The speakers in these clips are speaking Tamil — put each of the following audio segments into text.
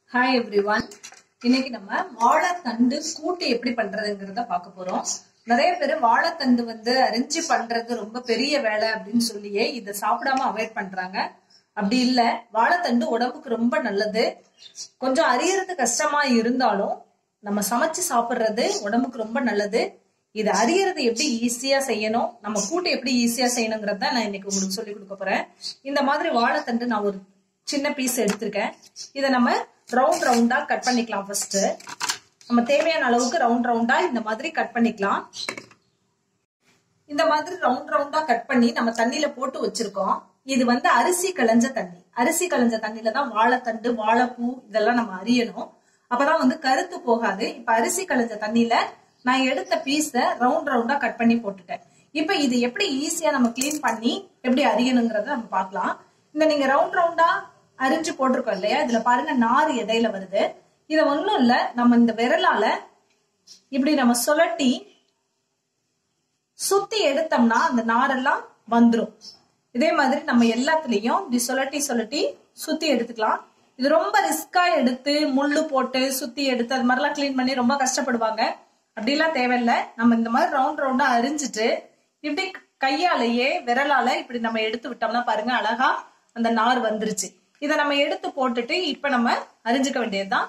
ஹாய் எவ்ரிவன் இன்னைக்கு நம்ம வாழைத்தண்டு கூட்டு எப்படி பண்றதுங்கிறத பார்க்க போறோம் நிறைய பேர் வாழைத்தண்டு வந்து அரிஞ்சு பண்றது ரொம்ப பெரிய வேலை அப்படின்னு சொல்லியே இதை சாப்பிடாம அவாய்ட் பண்றாங்க அப்படி இல்ல வாழைத்தண்டு உடம்புக்கு ரொம்ப நல்லது கொஞ்சம் அறியறது கஷ்டமா இருந்தாலும் நம்ம சமைச்சு சாப்பிடுறது உடம்புக்கு ரொம்ப நல்லது இது அறியறது எப்படி ஈஸியா செய்யணும் நம்ம கூட்டு எப்படி ஈஸியா செய்யணுங்கிறத நான் இன்னைக்கு உங்களுக்கு சொல்லி கொடுக்க போறேன் இந்த மாதிரி வாழைத்தண்டு நான் ஒரு சின்ன பீஸ் எடுத்திருக்கேன் இதை நம்ம ரவுண்ட் ரவுண்டா கட் பண்ணிக்கலாம் ஃபர்ஸ்ட் நம்ம தேவையான அளவுக்கு ரவுண்ட் ரவுண்டா இந்த மாதிரி கட் பண்ணிக்கலாம் இந்த மாதிரி ரவுண்ட் ரவுண்டா கட் பண்ணி நம்ம தண்ணியில போட்டு வச்சிருக்கோம் இது வந்து அரிசி களைஞ்ச தண்ணி அரிசி களைஞ்ச தண்ணியில தான் வாழைத்தண்டு வாழைப்பூ இதெல்லாம் நம்ம அறியணும் அப்பதான் வந்து கருத்து போகாது இப்ப அரிசி களைஞ்ச தண்ணியில நான் எடுத்த பீஸ ரவுண்ட் ரவுண்டா கட் பண்ணி போட்டுட்டேன் இப்ப இது எப்படி ஈஸியா நம்ம கிளீன் பண்ணி எப்படி அறியணுங்கிறத நம்ம பார்க்கலாம் இந்த நீங்க ரவுண்ட் ரவுண்டா அரிஞ்சு போட்டிருக்கோம் இல்லையா இதுல பாருங்க நார் இடையில வருது இத ஒண்ணும் இல்ல நம்ம இந்த விரலால இப்படி நம்ம சுழட்டி சுத்தி எடுத்தோம்னா அந்த நாரெல்லாம் வந்துரும் இதே மாதிரி நம்ம எல்லாத்துலயும் இப்படி சுழட்டி சுழட்டி சுத்தி எடுத்துக்கலாம் இது ரொம்ப ரிஸ்கா எடுத்து முள்ளு போட்டு சுத்தி எடுத்து அது மாதிரிலாம் கிளீன் பண்ணி ரொம்ப கஷ்டப்படுவாங்க அப்படிலாம் தேவையில்லை நம்ம இந்த மாதிரி ரவுண்ட் ரவுண்டா அரிஞ்சிட்டு இப்படி கையாலேயே விரலால இப்படி நம்ம எடுத்து விட்டோம்னா பாருங்க அழகா அந்த நார் வந்துருச்சு இதை நம்ம எடுத்து போட்டுட்டு இப்ப நம்ம அரிஞ்சுக்க வேண்டியதுதான்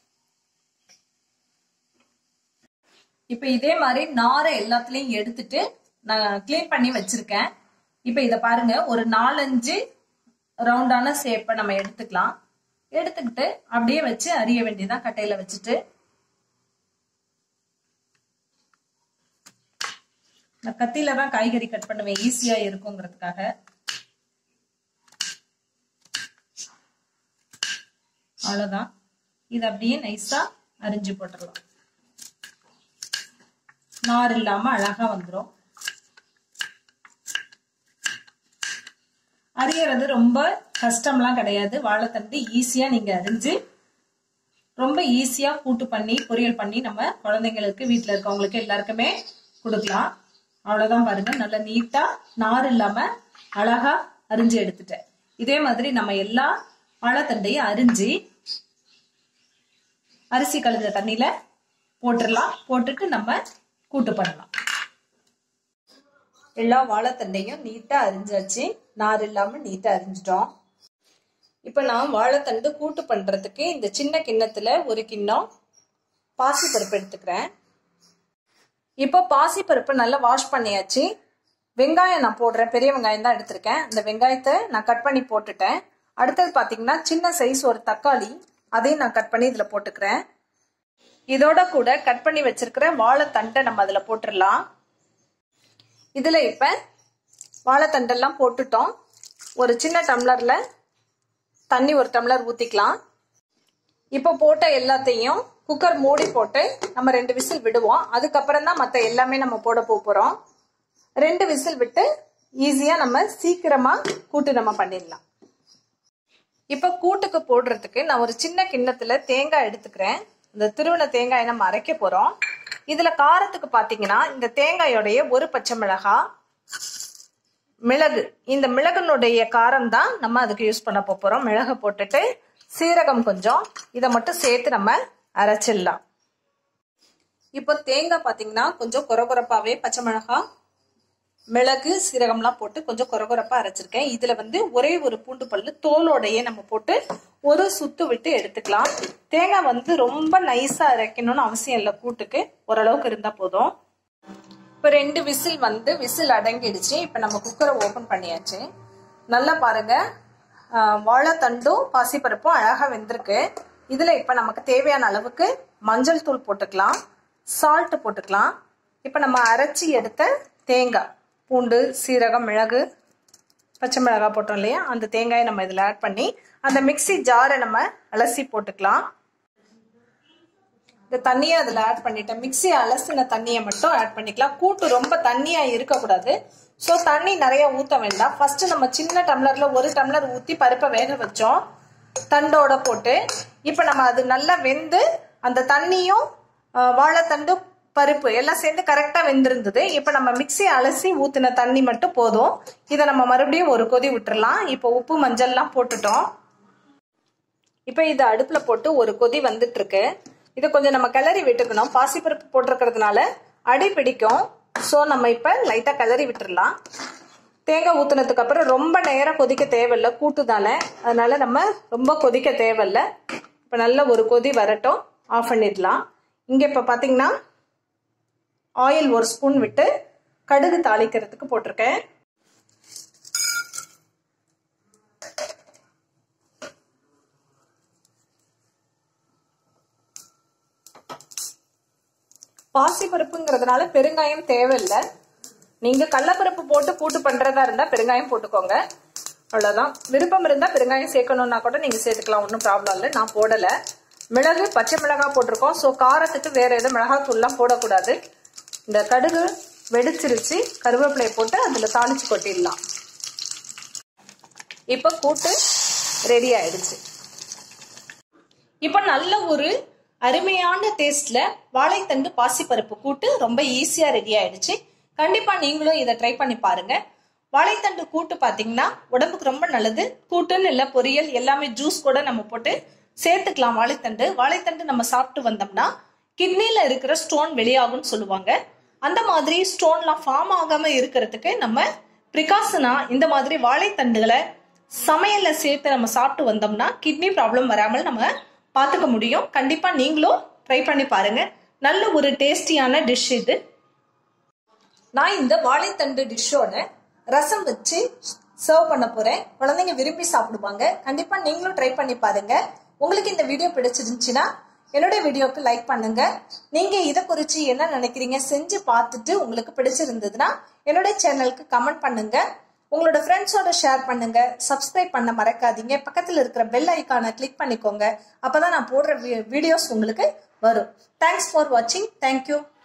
இப்ப இதே மாதிரி நாரை எல்லாத்துலயும் எடுத்துட்டு நான் கிளீன் பண்ணி வச்சிருக்கேன் இப்ப இத பாருங்க ஒரு நாலஞ்சு ரவுண்டான ஷேப்பை நம்ம எடுத்துக்கலாம் எடுத்துக்கிட்டு அப்படியே வச்சு அறிய வேண்டியதான் கட்டையில வச்சுட்டு நான் கத்தியில தான் காய்கறி கட் பண்ணுவேன் ஈஸியா இருக்குங்கிறதுக்காக அவ்வளவுதான் இது அப்படியே நைஸா அரிஞ்சு போட்டுடலாம் நார் இல்லாம அழகா வந்துடும் அரியறது ரொம்ப கஷ்டம்லாம் கிடையாது வாழைத்தண்டு ஈஸியா நீங்க அரிஞ்சு ரொம்ப ஈஸியா கூட்டு பண்ணி பொரியல் பண்ணி நம்ம குழந்தைங்களுக்கு வீட்டுல இருக்கவங்களுக்கு எல்லாருக்குமே கொடுக்கலாம் அவ்வளவுதான் பாருங்க நல்லா நீட்டா நார் இல்லாம அழகா அரிஞ்சு எடுத்துட்டேன் இதே மாதிரி நம்ம எல்லா வாழைத்தண்டையும் அரிஞ்சு அரிசி கழுந்த தண்ணியில போட்டுடலாம் போட்டுட்டு நம்ம கூட்டு பண்ணலாம் எல்லா வாழைத்தண்டையும் நீட்டா அரிஞ்சாச்சு நார் இல்லாம நீட்டா அரிஞ்சிட்டோம் இப்ப நான் வாழைத்தண்டு கூட்டு பண்றதுக்கு இந்த சின்ன கிண்ணத்துல ஒரு கிண்ணம் பாசிப்பருப்பு எடுத்துக்கிறேன் இப்போ பாசிப்பருப்பு நல்லா வாஷ் பண்ணியாச்சு வெங்காயம் நான் போடுறேன் பெரிய வெங்காயம் தான் எடுத்திருக்கேன் அந்த வெங்காயத்தை நான் கட் பண்ணி போட்டுட்டேன் அடுத்தது பார்த்தீங்கன்னா சின்ன சைஸ் ஒரு தக்காளி அதையும் நான் கட் பண்ணி இதில் போட்டுக்கிறேன் இதோட கூட கட் பண்ணி வச்சிருக்கிற வாழைத்தண்டை நம்ம அதில் போட்டுடலாம் இதில் இப்போ வாழைத்தண்டெல்லாம் போட்டுட்டோம் ஒரு சின்ன டம்ளரில் தண்ணி ஒரு டம்ளர் ஊற்றிக்கலாம் இப்போ போட்ட எல்லாத்தையும் குக்கர் மூடி போட்டு நம்ம ரெண்டு விசில் விடுவோம் அதுக்கப்புறம் தான் மற்ற எல்லாமே நம்ம போட போகிறோம் ரெண்டு விசில் விட்டு ஈஸியாக நம்ம சீக்கிரமாக கூட்டு நம்ம பண்ணிடலாம் இப்போ கூட்டுக்கு போடுறதுக்கு நான் ஒரு சின்ன கிண்ணத்துல தேங்காய் எடுத்துக்கிறேன் இந்த திருவண்ண தேங்காயை நம்ம அரைக்க போறோம் இதுல காரத்துக்கு பாத்தீங்கன்னா இந்த தேங்காயோடைய ஒரு பச்சை மிளகா மிளகு இந்த மிளகுனுடைய காரம் தான் நம்ம அதுக்கு யூஸ் பண்ண போறோம் மிளகு போட்டுட்டு சீரகம் கொஞ்சம் இதை மட்டும் சேர்த்து நம்ம அரைச்சிடலாம் இப்போ தேங்காய் பாத்தீங்கன்னா கொஞ்சம் குறகுறப்பாவே பச்சை மிளகா மிளகு சீரகம்லாம் போட்டு கொஞ்சம் குறகுறப்பா அரைச்சிருக்கேன் இதுல வந்து ஒரே ஒரு பூண்டு பல்லு தோலோடையே நம்ம போட்டு ஒரு சுத்து விட்டு எடுத்துக்கலாம் தேங்காய் வந்து ரொம்ப நைஸா அரைக்கணும்னு அவசியம் இல்லை கூட்டுக்கு ஓரளவுக்கு இருந்தா போதும் இப்போ ரெண்டு விசில் வந்து விசில் அடங்கிடுச்சு இப்போ நம்ம குக்கரை ஓப்பன் பண்ணியாச்சு நல்லா பாருங்க வாழைத்தண்டும் பாசிப்பருப்பும் அழகா வெந்திருக்கு இதுல இப்போ நமக்கு தேவையான அளவுக்கு மஞ்சள் தூள் போட்டுக்கலாம் சால்ட் போட்டுக்கலாம் இப்போ நம்ம அரைச்சி எடுத்த தேங்காய் பூண்டு சீரகம் மிளகு பச்சை மிளகாய் போட்டோம் இல்லையா அந்த தேங்காயை நம்ம இதில் ஆட் பண்ணி அந்த மிக்சி ஜாரை நம்ம அலசி போட்டுக்கலாம் இந்த தண்ணியை அதில் ஆட் பண்ணிட்டேன் மிக்சி அலசின தண்ணியை மட்டும் ஆட் பண்ணிக்கலாம் கூட்டு ரொம்ப தண்ணியாக இருக்கக்கூடாது ஸோ தண்ணி நிறைய ஊற்ற வேண்டாம் ஃபர்ஸ்ட் நம்ம சின்ன டம்ளரில் ஒரு டம்ளர் ஊற்றி பருப்பை வேக வச்சோம் தண்டோட போட்டு இப்போ நம்ம அது நல்லா வெந்து அந்த தண்ணியும் வாழைத்தண்டு பருப்பு எல்லாம் சேர்ந்து கரெக்டாக வெந்திருந்தது இப்போ நம்ம மிக்சி அலசி ஊற்றின தண்ணி மட்டும் போதும் இதை நம்ம மறுபடியும் ஒரு கொதி விட்டுறலாம் இப்போ உப்பு மஞ்சள்லாம் போட்டுட்டோம் இப்போ இதை அடுப்புல போட்டு ஒரு கொதி வந்துட்டு இருக்கு இதை கொஞ்சம் நம்ம கிளறி விட்டுக்கணும் பாசிப்பருப்பு போட்டிருக்கிறதுனால அடி பிடிக்கும் ஸோ நம்ம இப்போ லைட்டாக கிளறி விட்டுறலாம் தேங்காய் ஊற்றுனதுக்கு அப்புறம் ரொம்ப நேரம் கொதிக்க தேவையில்ல கூட்டு தானே அதனால நம்ம ரொம்ப கொதிக்க தேவையில்ல இப்போ நல்ல ஒரு கொதி வரட்டும் ஆஃப் பண்ணிடலாம் இங்கே இப்போ பார்த்தீங்கன்னா ஆயில் ஒரு ஸ்பூன் விட்டு கடுகு தாளிக்கிறதுக்கு போட்டிருக்கேன் பாசி பருப்புங்கிறதுனால பெருங்காயம் தேவையில்லை நீங்க கடலப்பருப்பு போட்டு கூட்டு பண்றதா இருந்தா பெருங்காயம் போட்டுக்கோங்க அவ்வளவுதான் விருப்பம் இருந்தா பெருங்காயம் சேர்க்கணும்னா கூட நீங்க சேர்த்துக்கலாம் ஒன்றும் ப்ராப்ளம் இல்லை நான் போடல மிளகு பச்சை மிளகாய் போட்டிருக்கோம் ஸோ காரத்துக்கு வேற எதுவும் மிளகாத்தூள்லாம் போடக்கூடாது இந்த கடுகு வெடிச்சிருச்சு கருவேப்பிலையை போட்டு அதுல தாளிச்சு கொட்டிடலாம் இப்போ கூட்டு ரெடி ஆயிடுச்சு இப்போ நல்ல ஒரு அருமையான டேஸ்ட்ல வாழைத்தண்டு பாசிப்பருப்பு கூட்டு ரொம்ப ஈஸியா ரெடி ஆயிடுச்சு கண்டிப்பா நீங்களும் இதை ட்ரை பண்ணி பாருங்க வாழைத்தண்டு கூட்டு பாத்தீங்கன்னா உடம்புக்கு ரொம்ப நல்லது கூட்டுன்னு இல்லை பொரியல் எல்லாமே ஜூஸ் கூட நம்ம போட்டு சேர்த்துக்கலாம் வாழைத்தண்டு வாழைத்தண்டு நம்ம சாப்பிட்டு வந்தோம்னா கிட்னில இருக்கிற ஸ்டோன் வெளியாகும்னு சொல்லுவாங்க அந்த மாதிரி ஸ்டோன்லாம் ஃபார்ம் ஆகாம இருக்கிறதுக்கு நம்ம ப்ரிகாஷனா இந்த மாதிரி வாழைத்தண்டுகளை சமையல்ல சேர்த்து நம்ம சாப்பிட்டு வந்தோம்னா கிட்னி ப்ராப்ளம் வராமல் நம்ம பார்த்துக்க முடியும் கண்டிப்பா நீங்களும் ட்ரை பண்ணி பாருங்க நல்ல ஒரு டேஸ்டியான டிஷ் இது நான் இந்த வாழைத்தண்டு டிஷ்ஷோட ரசம் வச்சு சர்வ் பண்ண போறேன் குழந்தைங்க விரும்பி சாப்பிடுவாங்க கண்டிப்பா நீங்களும் ட்ரை பண்ணி பாருங்க உங்களுக்கு இந்த வீடியோ பிடிச்சிருந்துச்சுன்னா என்னுடைய வீடியோக்கு லைக் பண்ணுங்க நீங்க இதை குறித்து என்ன நினைக்கிறீங்க செஞ்சு பார்த்துட்டு உங்களுக்கு பிடிச்சிருந்ததுன்னா என்னுடைய சேனலுக்கு கமெண்ட் பண்ணுங்க உங்களோட ஃப்ரெண்ட்ஸோட ஷேர் பண்ணுங்க சப்ஸ்கிரைப் பண்ண மறக்காதீங்க பக்கத்தில் இருக்கிற பெல் ஐக்கானை கிளிக் பண்ணிக்கோங்க அப்பதான் நான் போடுற வீடியோஸ் உங்களுக்கு வரும் தேங்க்ஸ் ஃபார் வாட்சிங் தேங்க்யூ